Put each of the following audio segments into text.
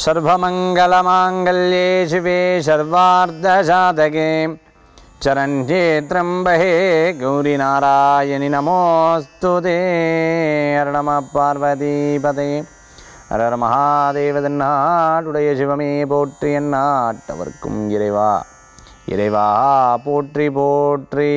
सर्वमङ्गलमाङ्गल्ये शिवे सर्वार्धसाधके चरण्ये त्र्यम्बहे गौरीनारायणि नमोऽस्तु ते हर नमः பார்வதிபதே ஹரஹர மகாதேவதன்னாடுடைய சிவமே போற்றி எந்நாட்டவர்க்கும் இறைவா இறைவா போற்றி போற்றி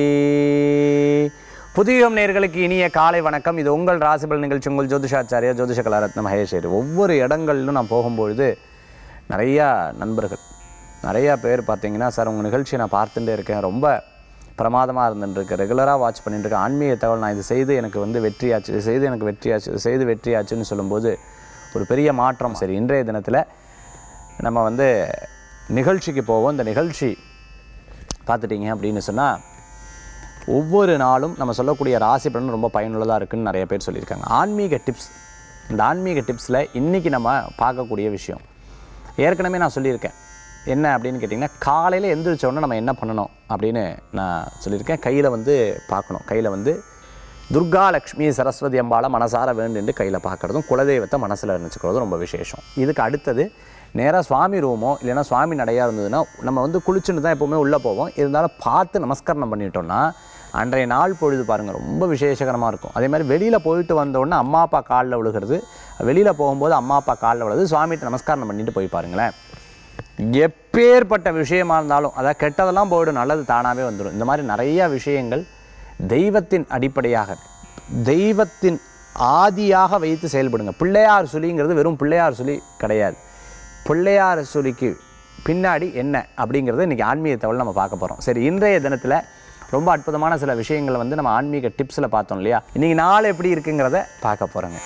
புதியம் நேர்களுக்கு இனிய காலை வணக்கம் இது உங்கள் ராசிபல் நிகழ்ச்சி உங்கள் ஜோதிஷாச்சாரியா ஜோதிஷ கலாரத்ன மகேஸ்வரி ஒவ்வொரு இடங்களிலும் நான் போகும்பொழுது நிறையா நண்பர்கள் நிறையா பேர் பார்த்தீங்கன்னா சார் உங்கள் நிகழ்ச்சியை நான் பார்த்துட்டே இருக்கேன் ரொம்ப பிரமாதமாக இருந்துட்டுருக்கு ரெகுலராக வாட்ச் பண்ணிட்டு இருக்கேன் ஆன்மீக தகவல் நான் இது செய்து எனக்கு வந்து வெற்றியாச்சு இது செய்து எனக்கு வெற்றியாச்சு இது செய்து வெற்றியாச்சுன்னு சொல்லும்போது ஒரு பெரிய மாற்றம் சரி இன்றைய தினத்தில் நம்ம வந்து நிகழ்ச்சிக்கு போவோம் இந்த நிகழ்ச்சி பார்த்துட்டீங்க அப்படின்னு சொன்னால் ஒவ்வொரு நாளும் நம்ம சொல்லக்கூடிய ராசி பலன் ரொம்ப பயனுள்ளதாக இருக்குன்னு நிறைய பேர் சொல்லியிருக்காங்க ஆன்மீக டிப்ஸ் இந்த ஆன்மீக டிப்ஸில் இன்றைக்கி நம்ம பார்க்கக்கூடிய விஷயம் ஏற்கனவே நான் சொல்லியிருக்கேன் என்ன அப்படின்னு கேட்டிங்கன்னா காலையில் எந்திரிச்ச உடனே நம்ம என்ன பண்ணணும் அப்படின்னு நான் சொல்லியிருக்கேன் கையில் வந்து பார்க்கணும் கையில் வந்து துர்கா லக்ஷ்மி சரஸ்வதி அம்பாளை மனசார வேண்டுன்னு கையில் பார்க்குறதும் குலதெய்வத்தை மனசில் நினச்சிக்கிறதும் ரொம்ப விசேஷம் இதுக்கு அடுத்தது நேராக சுவாமி ரூமோ இல்லைன்னா சுவாமி நடையாக இருந்ததுன்னா நம்ம வந்து குளிச்சுட்டு தான் எப்போவுமே உள்ளே போவோம் இருந்தாலும் பார்த்து நமஸ்கரணம் பண்ணிட்டோம்னா அன்றைய நாள் பொழுது பாருங்கள் ரொம்ப விசேஷகரமாக இருக்கும் அதே மாதிரி வெளியில் போயிட்டு வந்த உடனே அம்மா அப்பா காலில் விழுகிறது வெளியில் போகும்போது அம்மா அப்பா காலில் விழுது சுவாமிகிட்ட நமஸ்காரம் பண்ணிட்டு போய் பாருங்களேன் எப்பேற்பட்ட விஷயமா இருந்தாலும் அதாவது கெட்டதெல்லாம் போயிடும் நல்லது தானாகவே வந்துடும் இந்த மாதிரி நிறைய விஷயங்கள் தெய்வத்தின் அடிப்படையாக தெய்வத்தின் ஆதியாக வைத்து செயல்படுங்க பிள்ளையார் சுழிங்கிறது வெறும் பிள்ளையார் சுழி கிடையாது பிள்ளையார் சுழிக்கு பின்னாடி என்ன அப்படிங்கிறத இன்றைக்கி ஆன்மீக தகவல் நம்ம பார்க்க போகிறோம் சரி இன்றைய தினத்தில் ரொம்ப அற்புதமான சில விஷயங்களை வந்து நம்ம ஆன்மீக டிப்ஸில் பார்த்தோம் இல்லையா இன்றைக்கி நாள் எப்படி இருக்குங்கிறத பார்க்க போகிறோங்க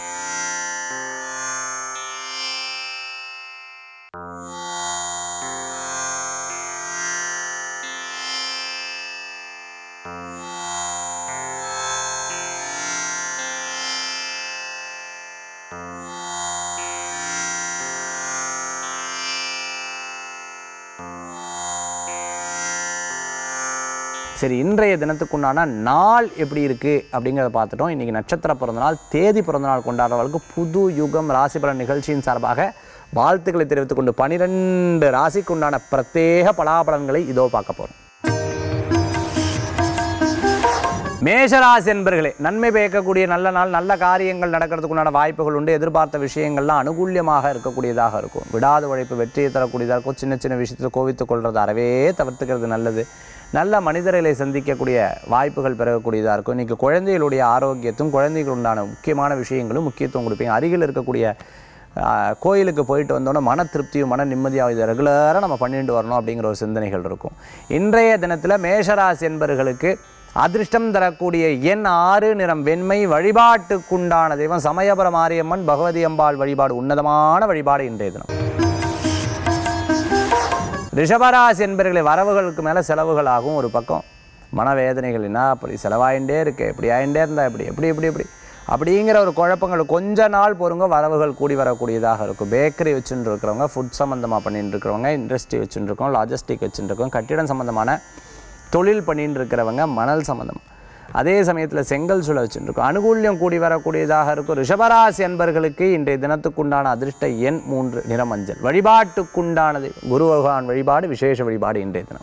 சரி இன்றைய தினத்துக்குண்டான நாள் எப்படி இருக்குது அப்படிங்கிறத பார்த்துட்டோம் இன்றைக்கி நட்சத்திர பிறந்தநாள் தேதி பிறந்தநாள் கொண்டாடுறவர்களுக்கு புது யுகம் ராசி பலன் நிகழ்ச்சியின் சார்பாக வாழ்த்துக்களை தெரிவித்துக் கொண்டு பனிரெண்டு ராசிக்குண்டான பிரத்யேக பலாபலன்களை இதோ பார்க்க போகிறோம் மேஷராசி என்பர்களே நன்மை பயக்கக்கூடிய நல்ல நாள் நல்ல காரியங்கள் நடக்கிறதுக்குண்டான வாய்ப்புகள் உண்டு எதிர்பார்த்த விஷயங்கள்லாம் அனுகூல்யமாக இருக்கக்கூடியதாக இருக்கும் விடாத உழைப்பு வெற்றியை தரக்கூடியதாக இருக்கும் சின்ன சின்ன விஷயத்தில் கோவித்துக் கொள்வது அறவே தவிர்த்துக்கிறது நல்லது நல்ல மனிதர்களை சந்திக்கக்கூடிய வாய்ப்புகள் பெறக்கூடியதாக இருக்கும் இன்றைக்கி குழந்தைகளுடைய ஆரோக்கியத்தும் குழந்தைகள் உண்டான முக்கியமான விஷயங்களும் முக்கியத்துவம் கொடுப்பீங்க அருகில் இருக்கக்கூடிய ஆஹ், கோயிலுக்கு போயிட்டு வந்தோன்னே மன திருப்தியும் மன நிம்மதியாக இதை ரெகுலராக நம்ம பண்ணிட்டு வரணும் அப்படிங்கிற ஒரு சிந்தனைகள் இருக்கும் இன்றைய தினத்தில் மேஷராசி என்பர்களுக்கு அதிர்ஷ்டம் தரக்கூடிய எண் ஆறு நிறம் வெண்மை வழிபாட்டுக்குண்டான தெய்வம் சமயபுர மாரியம்மன் பகவதி அம்பாள் வழிபாடு உன்னதமான வழிபாடு இன்றைய தினம் ரிஷபராசி என்பர்களை வரவுகளுக்கு மேலே செலவுகள் ஆகும் ஒரு பக்கம் மனவேதனைகள் என்ன அப்படி செலவாயிண்டே இருக்கு இப்படி ஆயிண்டே இருந்தா இப்படி எப்படி எப்படி எப்படி அப்படிங்கிற ஒரு குழப்பங்கள் கொஞ்ச நாள் பொறுங்க வரவுகள் கூடி வரக்கூடியதாக இருக்கும் பேக்கரி வச்சுட்டு இருக்கிறவங்க ஃபுட் சம்மந்தமாக பண்ணிட்டு இருக்கிறவங்க இண்டஸ்ட்ரி வச்சுட்டு இருக்கோம் லாஜிஸ்டிக் வச்சுட்டு இருக்கோம் கட்டிடம் சம்மந்தமான தொழில் பண்ணிட்டு இருக்கிறவங்க மணல் சம்மந்தம் அதே சமயத்தில் செங்கல் சூழ வச்சுருக்கோம் அனுகூல்யம் கூடி வரக்கூடியதாக இருக்கும் ரிஷபராசி அன்பர்களுக்கு இன்றைய தினத்துக்குண்டான அதிர்ஷ்ட எண் மூன்று நிறமஞ்சள் வழிபாட்டுக்குண்டானது குரு பகவான் வழிபாடு விசேஷ வழிபாடு இன்றைய தினம்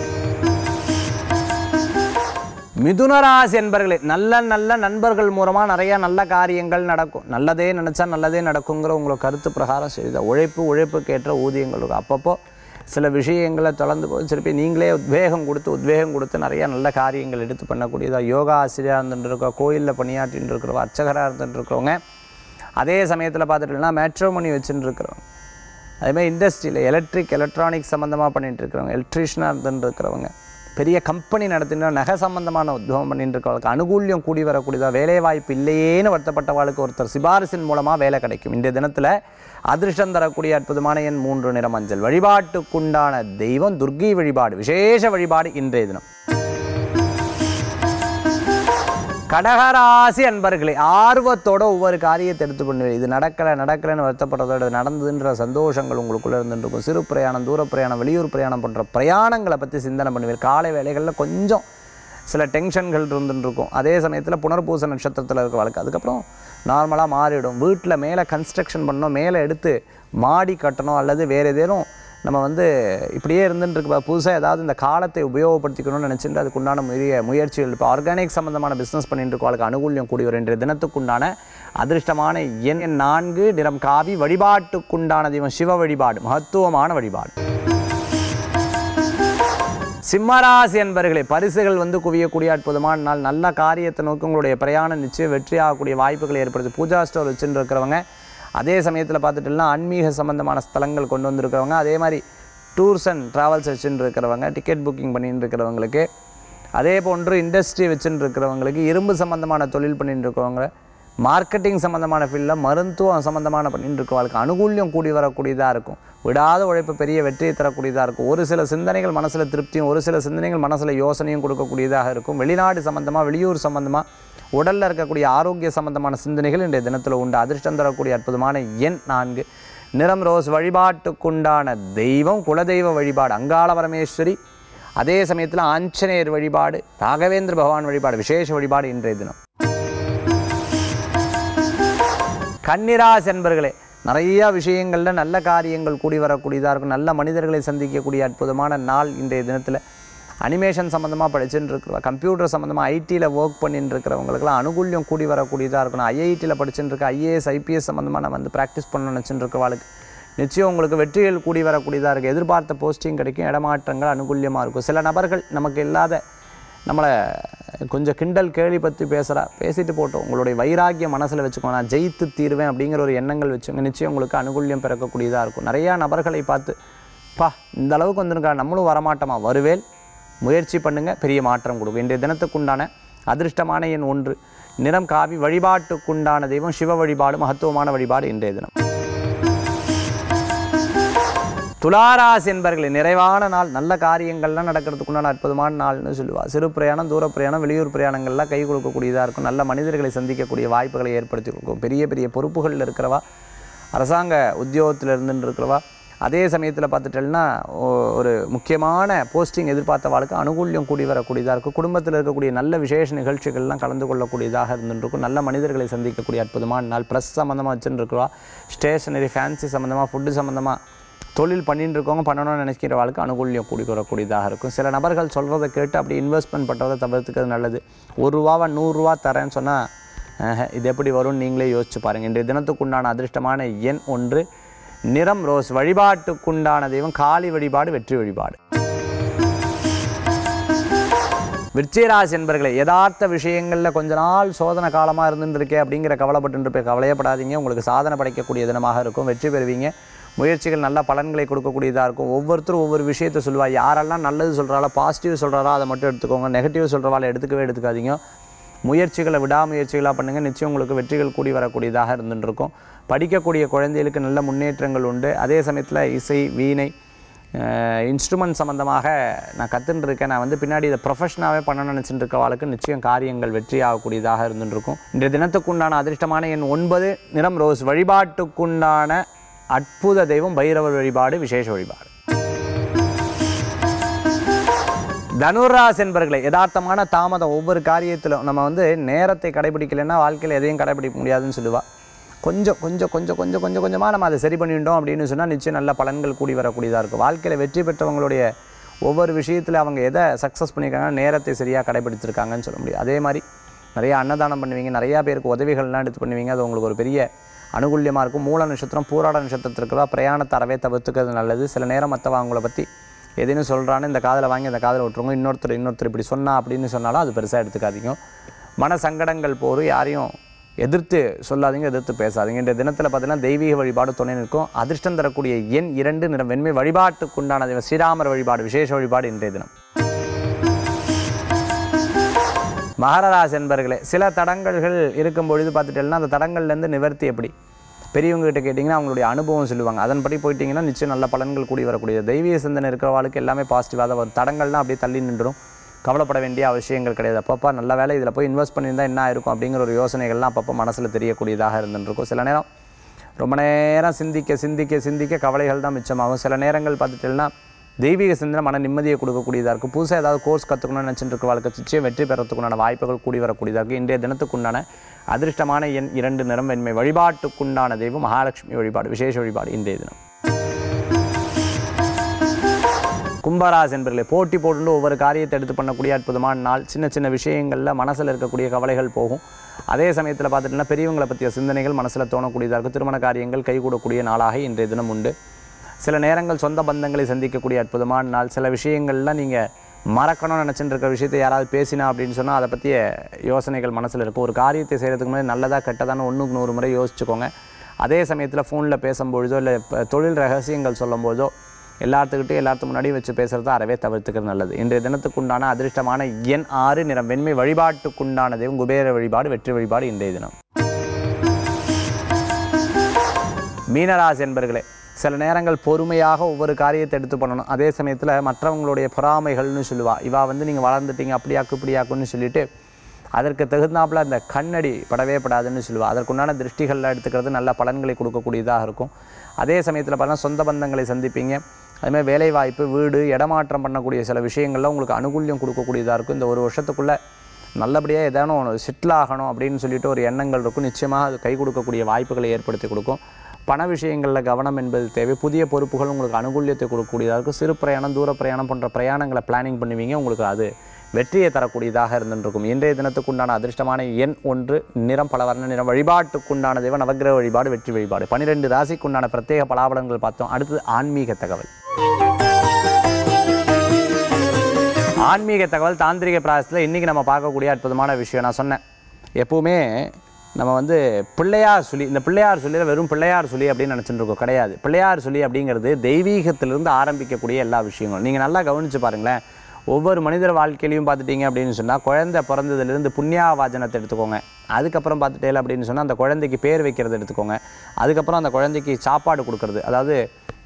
மிதுனராசி என்பர்களே நல்ல நல்ல நண்பர்கள் மூலமாக நிறைய நல்ல காரியங்கள் நடக்கும் நல்லதே நினச்சா நல்லதே நடக்குங்கிற உங்களை கருத்து பிரகாரம் செய்த உழைப்பு உழைப்புக்கேற்ற ஊதியங்கள் இருக்கும் அப்பப்போ சில விஷயங்களை தொடர்ந்து போய் திருப்பி நீங்களே உத்வேகம் கொடுத்து உத்வேகம் கொடுத்து நிறைய நல்ல காரியங்கள் எடுத்து பண்ணக்கூடியதாக யோகா ஆசிரியராக இருந்துட்டு இருக்கோம் கோயிலில் பணியாற்றிட்டு இருக்கிறவங்க அர்ச்சகராக இருந்துட்டு இருக்கிறவங்க அதே சமயத்தில் பார்த்துட்டீங்கன்னா மேட்ரோமணி வச்சுட்டு இருக்கிறவங்க அதேமாதிரி இண்டஸ்ட்ரியில் எலக்ட்ரிக் எலக்ட்ரானிக் சம்மந்தமாக பண்ணிட்டு இருக்கிறவங்க எலக்ட்ரீஷியனாக இருந்துட்டு இருக்கிறவங்க பெரிய கம்பெனி நடத்தின நகை சம்பந்தமான உத்தியோகம் பண்ணிட்டு இருக்கவங்களுக்கு அனுகூல்யம் கூடி வரக்கூடியதாக வேலை வாய்ப்பு இல்லையேன்னு வருத்தப்பட்டவாளுக்கு ஒருத்தர் சிபாரிசின் மூலமாக வேலை கிடைக்கும் இந்த தினத்தில் அதிர்ஷ்டம் தரக்கூடிய அற்புதமான எண் மூன்று நிற மஞ்சள் வழிபாட்டுக்குண்டான தெய்வம் துர்கை வழிபாடு விசேஷ வழிபாடு இன்றைய தினம் கடகராசி அன்பர்களே ஆர்வத்தோட ஒவ்வொரு காரியத்தை எடுத்து பண்ணுவீங்க இது நடக்கலை நடக்கலைன்னு வருத்தப்படுறதோட நடந்ததுன்ற சந்தோஷங்கள் உங்களுக்குள்ளே இருந்துருக்கும் சிறு பிரயாணம் தூர பிரயாணம் வெளியூர் பிரயாணம் போன்ற பிரயாணங்களை பற்றி சிந்தனை பண்ணுவீர் காலை வேலைகளில் கொஞ்சம் சில டென்ஷன்கள் இருந்துட்டு இருக்கும் அதே சமயத்தில் புனர்பூச நட்சத்திரத்தில் இருக்க வாழ்க்கை அதுக்கப்புறம் நார்மலாக மாறிடும் வீட்டில் மேலே கன்ஸ்ட்ரக்ஷன் பண்ணணும் மேலே எடுத்து மாடி கட்டணும் அல்லது வேறு ஏதேனும் நம்ம வந்து இப்படியே இருந்துட்டு இருக்க புதுசாக ஏதாவது இந்த காலத்தை உபயோகப்படுத்திக்கணும்னு நினச்சிட்டு அதுக்குண்டான முய முயற்சிகள் இப்போ ஆர்கானிக் சம்மந்தமான பிஸ்னஸ் பண்ணிட்டு இருக்கவங்களுக்கு அனுகூல்யம் கூடி வரும் இன்றைய தினத்துக்குண்டான அதிர்ஷ்டமான எண் நான்கு நிறம் காவி வழிபாட்டுக்குண்டான தெய்வம் சிவ வழிபாடு மகத்துவமான வழிபாடு சிம்மராசி என்பர்களே பரிசுகள் வந்து குவியக்கூடிய அற்புதமான நாள் நல்ல காரியத்தை நோக்கி உங்களுடைய பிரயாணம் நிச்சயம் வெற்றி ஆகக்கூடிய வாய்ப்புகள் ஏற்படுது பூஜா ஸ்டோர் வச்சுட்டு இருக்கிறவங்க அதே சமயத்தில் பார்த்துட்டுலாம் ஆன்மீக சம்பந்தமான ஸ்தலங்கள் கொண்டு வந்திருக்கிறவங்க அதே மாதிரி டூர்ஸ் அண்ட் ட்ராவல்ஸ் வச்சுட்டு இருக்கிறவங்க டிக்கெட் புக்கிங் பண்ணிட்டு இருக்கிறவங்களுக்கு அதே போன்று இண்டஸ்ட்ரி வச்சுட்டு இருக்கிறவங்களுக்கு இரும்பு சம்பந்தமான தொழில் பண்ணிட்டு இருக்கிறவங்க மார்க்கெட்டிங் சம்மந்தமான ஃபீல்டில் மருத்துவம் சம்மந்தமான பண்ணிட்டு இருக்கவங்களுக்கு அனுகூல்யம் கூடி வரக்கூடியதாக இருக்கும் விடாத உழைப்பு பெரிய வெற்றியை தரக்கூடியதாக இருக்கும் ஒரு சில சிந்தனைகள் மனசில் திருப்தியும் ஒரு சில சிந்தனைகள் மனசில் யோசனையும் கொடுக்கக்கூடியதாக இருக்கும் வெளிநாடு சம்மந்தமாக வெளியூர் சம்மந்தமாக உடலில் இருக்கக்கூடிய ஆரோக்கிய சம்பந்தமான சிந்தனைகள் இன்றைய தினத்தில் உண்டு அதிர்ஷ்டம் தரக்கூடிய அற்புதமான எண் நான்கு நிறம் ரோஸ் வழிபாட்டுக்குண்டான தெய்வம் குலதெய்வ வழிபாடு அங்காள பரமேஸ்வரி அதே சமயத்தில் ஆஞ்சநேயர் வழிபாடு ராகவேந்திர பகவான் வழிபாடு விசேஷ வழிபாடு இன்றைய தினம் கன்னிராஸ் என்பர்களே நிறைய விஷயங்களில் நல்ல காரியங்கள் கூடி வரக்கூடியதாக இருக்கும் நல்ல மனிதர்களை சந்திக்கக்கூடிய அற்புதமான நாள் இன்றைய தினத்தில் அனிமேஷன் சம்மந்தமாக படிச்சுட்டு இருக்கிறவங்க கம்ப்யூட்டர் சம்மந்தமாக ஐடியில் ஒர்க் பண்ணிட்டு இருக்கிறவங்களுக்குலாம் அனுகூல்யம் கூடி வரக்கூடியதாக இருக்கணும் ஐஐடியில் படிச்சுட்டு இருக்க ஐஏஎஸ் ஐபிஎஸ் சம்மந்தமாக நம்ம வந்து ப்ராக்டிஸ் பண்ணணும்னு நினச்சிட்டு இருக்கிறவாளுக்கு நிச்சயம் உங்களுக்கு வெற்றிகள் கூடி வரக்கூடியதாக இருக்குது எதிர்பார்த்த போஸ்டிங் கிடைக்கும் இடமாற்றங்கள் அனுகூல்யமாக இருக்கும் சில நபர்கள் நமக்கு இல்லாத நம்மளை கொஞ்சம் கிண்டல் கேலி பற்றி பேசுகிறா பேசிட்டு போட்டோம் உங்களுடைய வைராக்கிய மனசில் வச்சுக்கோங்க நான் ஜெயித்து தீருவேன் அப்படிங்கிற ஒரு எண்ணங்கள் வச்சுங்க நிச்சயம் உங்களுக்கு அனுகூல்யம் பிறக்கக்கூடியதாக இருக்கும் நிறையா நபர்களை பார்த்து பா இந்த அளவுக்கு வந்திருக்கா நம்மளும் வரமாட்டோமா வருவேல் முயற்சி பண்ணுங்க பெரிய மாற்றம் கொடுக்கும் இன்றைய தினத்துக்குண்டான அதிர்ஷ்டமான எண் ஒன்று நிறம் காவி வழிபாட்டுக்குண்டான தெய்வம் சிவ வழிபாடு மகத்துவமான வழிபாடு இன்றைய தினம் துளாராசி என்பர்களே நிறைவான நாள் நல்ல காரியங்கள்லாம் நடக்கிறதுக்குண்டான அற்புதமான நாள்னு சொல்லுவா சிறு பிரயாணம் தூர பிரயாணம் வெளியூர் பிரயாணங்கள்லாம் கை கொடுக்கக்கூடியதாக இருக்கும் நல்ல மனிதர்களை சந்திக்கக்கூடிய வாய்ப்புகளை ஏற்படுத்தி கொடுக்கும் பெரிய பெரிய பொறுப்புகளில் இருக்கிறவா அரசாங்க உத்தியோகத்தில் இருந்துட்டு இருக்கிறவா அதே சமயத்தில் பார்த்துட்டேன்னா ஒ- ஒரு முக்கியமான போஸ்டிங் எதிர்பார்த்தவாளுக்கு அனுகூல்யம் கூடி வரக்கூடியதாக இருக்கும் குடும்பத்தில் இருக்கக்கூடிய நல்ல விசேஷ நிகழ்ச்சிகள்லாம் கலந்து கொள்ளக்கூடியதாக இருந்துருக்கும் நல்ல மனிதர்களை சந்திக்கக்கூடிய அற்புதமான நாள் ப்ரெஸ் சம்மந்தமாக வச்சுட்டு இருக்கிறவா ஸ்டேஷனரி ஃபேன்சி சம்மந்தமாக ஃபுட்டு சம்மந்தமாக தொழில் பண்ணிட்டு இருக்கவங்க பண்ணணும்னு நினைக்கிற வாழ்க்கை அனுகூல்யம் கூடி வரக்கூடியதாக இருக்கும் சில நபர்கள் சொல்கிறத கேட்டு அப்படி இன்வெஸ்ட்மெண்ட் பண்ணுறதை தவிர்த்துக்கிறது நல்லது ஒரு ரூபாவை நூறுரூவா தரேன்னு சொன்னால் இது எப்படி வரும்னு நீங்களே யோசிச்சு பாருங்கள் இன்றைய தினத்துக்குண்டான அதிர்ஷ்டமான எண் ஒன்று நிறம் ரோஸ் வழிபாட்டுக்குண்டான தெய்வம் காளி வழிபாடு வெற்றி வழிபாடு விருச்சிகராசி என்பர்களே யதார்த்த விஷயங்களில் கொஞ்ச நாள் சோதனை காலமாக இருந்துட்டு இருக்கே அப்படிங்கிற கவலைப்பட்டு இருப்பேன் கவலையப்படாதீங்க உங்களுக்கு சாதனை படைக்கக்கூடிய தினமாக இருக்கும் வெற்றி பெறுவீங்க முயற்சிகள் நல்ல பலன்களை கொடுக்கக்கூடியதாக இருக்கும் ஒவ்வொருத்தரும் ஒவ்வொரு விஷயத்தை சொல்லுவா யாரெல்லாம் நல்லது சொல்கிறாளோ பாசிட்டிவ் சொல்கிறாரோ அதை மட்டும் எடுத்துக்கோங்க நெகட்டிவ் சொல்கிறவாளை எடுத்துக்கவே எடுத்துக்காதீங்க முயற்சிகளை விடாமுயற்சிகளாக பண்ணுங்கள் நிச்சயம் உங்களுக்கு வெற்றிகள் கூடி வரக்கூடியதாக இருந்துட்டு இருக்கும் படிக்கக்கூடிய குழந்தைகளுக்கு நல்ல முன்னேற்றங்கள் உண்டு அதே சமயத்தில் இசை வீணை இன்ஸ்ட்ருமெண்ட் சம்மந்தமாக நான் கற்றுட்டு இருக்கேன் நான் வந்து பின்னாடி இதை ப்ரொஃபஷனாகவே பண்ணணும்னு நினச்சிட்டு இருக்கவாளுக்கு நிச்சயம் காரியங்கள் வெற்றி ஆகக்கூடியதாக இருந்துட்டு இருக்கும் இன்றைய தினத்துக்குண்டான அதிர்ஷ்டமான எண் ஒன்பது நிறம் ரோஸ் வழிபாட்டுக்குண்டான அற்புத தெய்வம் பைரவர் வழிபாடு விசேஷ வழிபாடு தனுராஸ் என்பர்களே யதார்த்தமான தாமதம் ஒவ்வொரு காரியத்திலும் நம்ம வந்து நேரத்தை கடைபிடிக்கலைன்னா வாழ்க்கையில் எதையும் கடைபிடிக்க முடியாதுன்னு சொல்லுவா கொஞ்சம் கொஞ்சம் கொஞ்சம் கொஞ்சம் கொஞ்சம் கொஞ்சமாக நம்ம அதை சரி பண்ணிட்டோம் அப்படின்னு சொன்னால் நிச்சயம் நல்ல பலன்கள் கூடி வரக்கூடியதாக இருக்கும் வாழ்க்கையில் வெற்றி பெற்றவங்களுடைய ஒவ்வொரு விஷயத்தில் அவங்க எதை சக்ஸஸ் பண்ணியிருக்காங்கன்னா நேரத்தை சரியாக கடைபிடிச்சிருக்காங்கன்னு சொல்ல முடியும் அதே மாதிரி நிறைய அன்னதானம் பண்ணுவீங்க நிறையா பேருக்கு உதவிகள்லாம் எடுத்து பண்ணுவீங்க அது உங்களுக்கு ஒரு பெரிய அனுகூல்யமாக இருக்கும் மூல நட்சத்திரம் பூராட நட்சத்திரத்திற்கு பிரயாணத்தை அறவே தவிர்த்துக்கிறது நல்லது சில நேரம் மற்றவங்க அவங்கள பற்றி எதுன்னு சொல்கிறான்னு இந்த காதில் வாங்கி இந்த காதில் விட்டுருங்க இன்னொருத்தர் இன்னொருத்தர் இப்படி சொன்னா அப்படின்னு சொன்னாலும் அது பெருசாக எடுத்துக்காதீங்க மன சங்கடங்கள் போர் யாரையும் எதிர்த்து சொல்லாதீங்க எதிர்த்து பேசாதீங்க இந்த தினத்தில் பார்த்தீங்கன்னா தெய்வீக வழிபாடு துணை நிற்கும் அதிர்ஷ்டம் தரக்கூடிய எண் இரண்டு நிறம் வெண்மை வழிபாட்டுக்குண்டான தெய்வம் ஸ்ரீராமர் வழிபாடு விசேஷ வழிபாடு இன்றைய தினம் மகரராசி என்பர்களே சில தடங்கல்கள் இருக்கும் பொழுது பார்த்துட்டேன்னா அந்த தடங்கள்லேருந்து நிவர்த்தி எப்படி பெரியவங்க கிட்ட கேட்டிங்கன்னா அவங்களுடைய அனுபவம் சொல்லுவாங்க அதன்படி போயிட்டீங்கன்னா நிச்சயம் நல்ல பலன்கள் கூடி வரக்கூடிய தெய்வீக சிந்தனை இருக்கிறவாளுக்கு எல்லாமே பாசிட்டிவாக தான் வரும் தடங்கள்லாம் அப்படியே தள்ளி நின்றுடும் கவலைப்பட வேண்டிய அவசியங்கள் கிடையாது அப்பப்போ நல்ல வேலை இதில் போய் இன்வெஸ்ட் பண்ணியிருந்தால் என்ன ஆயிருக்கும் அப்படிங்கிற ஒரு யோசனைகள்லாம் அப்பப்போ மனசில் தெரியக்கூடியதாக இருந்துருக்கும் சில நேரம் ரொம்ப நேரம் சிந்திக்க சிந்திக்க சிந்திக்க கவலைகள் தான் மிச்சமாகும் சில நேரங்கள் பார்த்துட்டேன்னா தெய்வீக சிந்தனை மன நிம்மதியை கொடுக்கக்கூடியதாக இருக்கும் புதுசாக ஏதாவது கோர்ஸ் கற்றுக்கணும்னு நினச்சிட்டு இருக்க வாழ்க்கை நிச்சயம் வெற்றி பெறத்துக்குண்டான வாய்ப்புகள் கூடி வரக்கூடியதாக இருக்குது இன்றைய தினத்துக்குண்டான அதிர்ஷ்டமான எண் இரண்டு நிறம் வெண்மை வழிபாட்டுக்குண்டான தெய்வம் மகாலட்சுமி வழிபாடு விசேஷ வழிபாடு இன்றைய தினம் கும்பராசி என்பர்களே போட்டி போட்டு ஒவ்வொரு காரியத்தை எடுத்து பண்ணக்கூடிய அற்புதமான நாள் சின்ன சின்ன விஷயங்களில் மனசில் இருக்கக்கூடிய கவலைகள் போகும் அதே சமயத்தில் பார்த்துட்டோம்னா பெரியவங்களை பற்றிய சிந்தனைகள் மனசில் தோணக்கூடியதாக இருக்கும் திருமண காரியங்கள் கைகூடக்கூடிய நாளாக இன்றைய தினம் உண்டு சில நேரங்கள் சொந்த பந்தங்களை சந்திக்கக்கூடிய அற்புதமான நாள் சில விஷயங்கள்லாம் நீங்கள் மறக்கணும்னு நினச்சிட்டு இருக்கிற விஷயத்தை யாராவது பேசினா அப்படின்னு சொன்னால் அதை பற்றிய யோசனைகள் மனசில் இருக்கும் ஒரு காரியத்தை செய்கிறதுக்கு முன்னாடி நல்லதா கெட்டதான்னு ஒன்றுக்கு நூறு முறை யோசிச்சுக்கோங்க அதே சமயத்தில் ஃபோனில் பேசும்பொழுதோ இல்லை இப்போ தொழில் ரகசியங்கள் சொல்லும்போதோ எல்லாத்துக்கிட்டையும் எல்லாத்துக்கு முன்னாடியும் வச்சு பேசுகிறத அறவே தவிர்த்துக்கிறது நல்லது இன்றைய தினத்துக்குண்டான அதிர்ஷ்டமான எண் ஆறு நிறம் வெண்மை வழிபாட்டுக்குண்டான தெய்வம் குபேர வழிபாடு வெற்றி வழிபாடு இன்றைய தினம் மீனராசி என்பர்களே சில நேரங்கள் பொறுமையாக ஒவ்வொரு காரியத்தை எடுத்து பண்ணணும் அதே சமயத்தில் மற்றவங்களுடைய பொறாமைகள்னு சொல்லுவா இவா வந்து நீங்கள் வளர்ந்துட்டீங்க அப்படியாக்கு இப்படியாக்குன்னு சொல்லிட்டு அதற்கு தகுந்தாப்புல அந்த கண்ணடி படவே படாதுன்னு சொல்லுவா அதற்குண்டான திருஷ்டிகளில் எடுத்துக்கிறது நல்ல பலன்களை கொடுக்கக்கூடியதாக இருக்கும் அதே சமயத்தில் பார்த்தா சொந்த பந்தங்களை சந்திப்பீங்க அதுமாதிரி வேலை வாய்ப்பு வீடு இடமாற்றம் பண்ணக்கூடிய சில விஷயங்கள்ல உங்களுக்கு அனுகூல்யம் கொடுக்கக்கூடியதாக இருக்கும் இந்த ஒரு வருஷத்துக்குள்ளே நல்லபடியாக ஏதானும் ஒன்று செட்டில் ஆகணும் அப்படின்னு சொல்லிட்டு ஒரு எண்ணங்கள் இருக்கும் நிச்சயமாக அது கை கொடுக்கக்கூடிய வாய்ப்புகளை ஏற்படுத்தி கொடுக்கும் பண விஷயங்களில் கவனம் என்பது தேவை புதிய பொறுப்புகள் உங்களுக்கு அனுகூல்யத்தை கொடுக்கக்கூடியதாக இருக்கும் சிறு பிரயாணம் தூர பிரயாணம் போன்ற பிரயாணங்களை பிளானிங் பண்ணுவீங்க உங்களுக்கு அது வெற்றியை தரக்கூடியதாக இருந்துருக்கும் இன்றைய தினத்துக்குண்டான அதிர்ஷ்டமான எண் ஒன்று நிறம் பல வர்ண நிறம் வழிபாட்டுக்குண்டான தெய்வம் நவக்கிரக வழிபாடு வெற்றி வழிபாடு பன்னிரெண்டு ராசிக்குண்டான பிரத்யேக பலாபலங்கள் பார்த்தோம் அடுத்தது ஆன்மீக தகவல் ஆன்மீக தகவல் தாந்திரிக பிராயசத்தில் இன்றைக்கி நம்ம பார்க்கக்கூடிய அற்புதமான விஷயம் நான் சொன்னேன் எப்பவுமே நம்ம வந்து பிள்ளையார் சொல்லி இந்த பிள்ளையார் சொல்லியில் வெறும் பிள்ளையார் சொல்லி அப்படின்னு நினச்சிட்டு இருக்கோம் கிடையாது பிள்ளையார் சொல்லி அப்படிங்கிறது தெய்வீகத்திலிருந்து ஆரம்பிக்கக்கூடிய எல்லா விஷயங்களும் நீங்கள் நல்லா கவனித்து பாருங்களேன் ஒவ்வொரு மனிதர் வாழ்க்கையிலையும் பார்த்துட்டீங்க அப்படின்னு சொன்னால் குழந்தை பிறந்ததுலேருந்து புண்ணியாவாஜனத்தை எடுத்துக்கோங்க அதுக்கப்புறம் பார்த்துட்டேல அப்படின்னு சொன்னால் அந்த குழந்தைக்கு பேர் வைக்கிறது எடுத்துக்கோங்க அதுக்கப்புறம் அந்த குழந்தைக்கு சாப்பாடு கொடுக்கறது அதாவது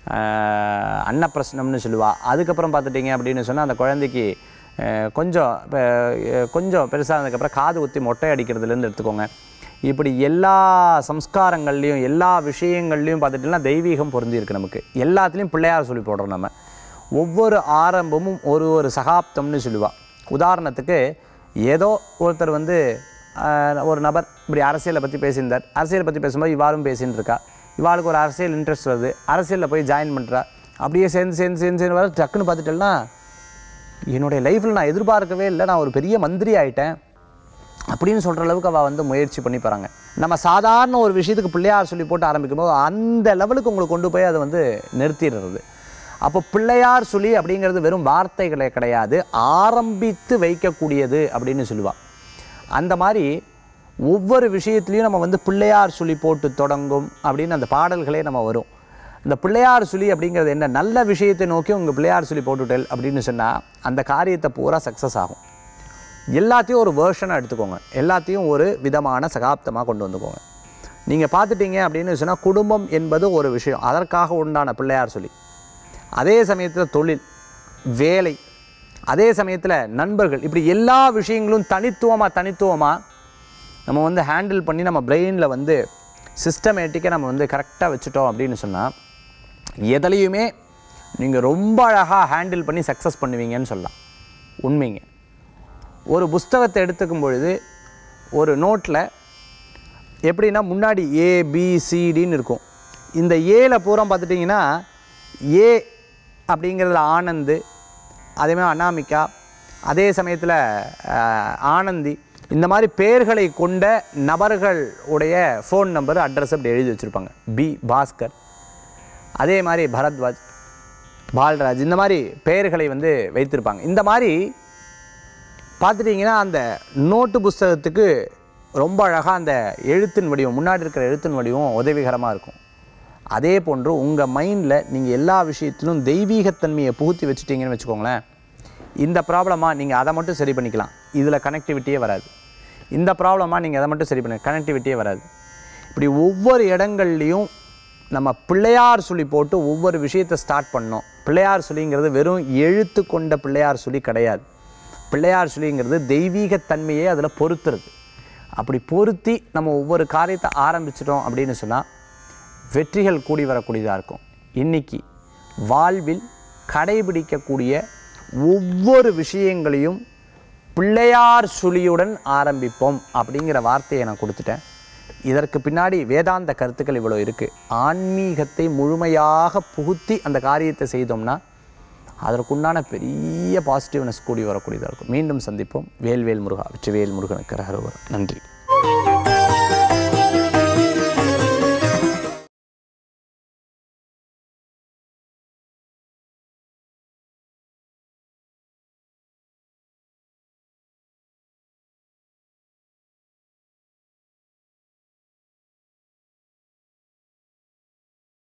ஆஹ், அன்னப்பிரசனம்னு சொல்லுவா அதுக்கப்புறம் பார்த்துட்டீங்க அப்படின்னு சொன்னால் அந்த குழந்தைக்கு ஆஹ், கொஞ்சம் இப்போ, ஆஹ், கொஞ்சம் பெருசானதுக்கப்புறம் காது குத்தி மொட்டை அடிக்கிறதுலேருந்து எடுத்துக்கோங்க இப்படி எல்லா சம்ஸ்காரங்கள்லையும் எல்லா விஷயங்கள்லையும் பார்த்துட்டிங்கன்னா தெய்வீகம் பொருந்திருக்கு நமக்கு எல்லாத்துலேயும் பிள்ளையார் சொல்லி போடுறோம் நம்ம ஒவ்வொரு ஆரம்பமும் ஒரு ஒரு சகாப்தம்னு சொல்லுவா உதாரணத்துக்கு ஏதோ ஒருத்தர் வந்து ஆஹ், ஒரு நபர் இப்படி அரசியலை பற்றி பேசியிருந்தார் அரசியலை பற்றி பேசும்போது இவாளும் பேசின்னு இருக்கா இவாளுக்கு ஒரு அரசியல் இன்ட்ரெஸ்ட் வருது அரசியலில் போய் ஜாயின் பண்ணுறா அப்படியே சேர்ந்து சேர்ந்து சேர்ந்து சேர்ந்து வர டக்குன்னு பார்த்துட்டேன்னா என்னுடைய லைஃப்பில் நான் எதிர்பார்க்கவே இல்லை நான் ஒரு பெரிய மந்திரி ஆயிட்டேன் அப்படின்னு சொல்கிற அளவுக்கு அவள் வந்து முயற்சி பண்ணி போகிறாங்க நம்ம சாதாரண ஒரு விஷயத்துக்கு பிள்ளையார் சொல்லி போட்டு ஆரம்பிக்கும் போது அந்த லெவலுக்கு உங்களுக்கு கொண்டு போய் அதை வந்து நிறுத்திடுறது அப்போ பிள்ளையார் சொல்லி அப்படிங்கிறது வெறும் வார்த்தைகளே கிடையாது ஆரம்பித்து வைக்கக்கூடியது அப்படின்னு சொல்லுவாள் அந்த மாதிரி ஒவ்வொரு விஷயத்துலையும் நம்ம வந்து பிள்ளையார் சொல்லி போட்டு தொடங்கும் அப்படின்னு அந்த பாடல்களே நம்ம வரும் இந்த பிள்ளையார் சொல்லி அப்படிங்கிறது என்ன நல்ல விஷயத்தை நோக்கி உங்கள் பிள்ளையார் சொல்லி போட்டுட்டல் அப்படின்னு சொன்னால் அந்த காரியத்தை பூரா சக்ஸஸ் ஆகும் எல்லாத்தையும் ஒரு வேர்ஷனாக எடுத்துக்கோங்க எல்லாத்தையும் ஒரு விதமான சகாப்தமாக கொண்டு வந்துக்கோங்க நீங்கள் பார்த்துட்டீங்க அப்படின்னு சொன்னால் குடும்பம் என்பது ஒரு விஷயம் அதற்காக உண்டான பிள்ளையார் சொல்லி அதே சமயத்தில் தொழில் வேலை அதே சமயத்தில் நண்பர்கள் இப்படி எல்லா விஷயங்களும் தனித்துவமாக தனித்துவமாக நம்ம வந்து ஹேண்டில் பண்ணி நம்ம பிரெயினில் வந்து சிஸ்டமேட்டிக்காக நம்ம வந்து கரெக்டாக வச்சுட்டோம் அப்படின்னு சொன்னால் எதுலையுமே நீங்கள் ரொம்ப அழகாக ஹேண்டில் பண்ணி சக்ஸஸ் பண்ணுவீங்கன்னு சொல்லலாம் உண்மைங்க ஒரு புஸ்தகத்தை எடுத்துக்கும் பொழுது ஒரு நோட்டில் எப்படின்னா முன்னாடி ஏ பி சிடின்னு இருக்கும் இந்த ஏல பூரா பார்த்துட்டிங்கன்னா ஏ அப்படிங்கிறதுல ஆனந்து அதே மாதிரி அனாமிகா அதே சமயத்தில் ஆனந்தி இந்த மாதிரி பெயர்களை கொண்ட நபர்கள் உடைய ஃபோன் நம்பர் அட்ரஸ் அப்படி எழுதி வச்சுருப்பாங்க பி பாஸ்கர் அதே மாதிரி பரத்வாஜ் பால்ராஜ் இந்த மாதிரி பெயர்களை வந்து வைத்திருப்பாங்க இந்த மாதிரி பார்த்துட்டிங்கன்னா அந்த நோட்டு புஸ்தகத்துக்கு ரொம்ப அழகாக அந்த எழுத்தின் வடிவம் முன்னாடி இருக்கிற எழுத்தின் வடிவம் உதவிகரமாக இருக்கும் அதே போன்று உங்கள் மைண்டில் நீங்கள் எல்லா விஷயத்திலும் தெய்வீகத்தன்மையை புகுத்தி வச்சுட்டீங்கன்னு வச்சுக்கோங்களேன் இந்த ப்ராப்ளமாக நீங்கள் அதை மட்டும் சரி பண்ணிக்கலாம் இதில் கனெக்டிவிட்டியே வராது இந்த ப்ராப்ளமாக நீங்கள் அதை மட்டும் சரி பண்ண கனெக்டிவிட்டியே வராது இப்படி ஒவ்வொரு இடங்கள்லையும் நம்ம பிள்ளையார் சொல்லி போட்டு ஒவ்வொரு விஷயத்தை ஸ்டார்ட் பண்ணோம் பிள்ளையார் சொல்லிங்கிறது வெறும் எழுத்து கொண்ட பிள்ளையார் சொல்லி கிடையாது பிள்ளையார் சொல்லிங்கிறது தெய்வீகத்தன்மையை அதில் பொறுத்துறது அப்படி பொருத்தி நம்ம ஒவ்வொரு காரியத்தை ஆரம்பிச்சிட்டோம் அப்படின்னு சொன்னால் வெற்றிகள் கூடி வரக்கூடியதாக இருக்கும் இன்னைக்கு வாழ்வில் கடைபிடிக்கக்கூடிய ஒவ்வொரு விஷயங்களையும் பிள்ளையார் சுழியுடன் ஆரம்பிப்போம் அப்படிங்கிற வார்த்தையை நான் கொடுத்துட்டேன் இதற்கு பின்னாடி வேதாந்த கருத்துக்கள் இவ்வளோ இருக்குது ஆன்மீகத்தை முழுமையாக புகுத்தி அந்த காரியத்தை செய்தோம்னா அதற்குண்டான பெரிய பாசிட்டிவ்னஸ் கூடி வரக்கூடியதாக இருக்கும் மீண்டும் சந்திப்போம் வேல்வேல் முருகா வெற்றிவேல் முருகனுக்கு ரகரோகர் நன்றி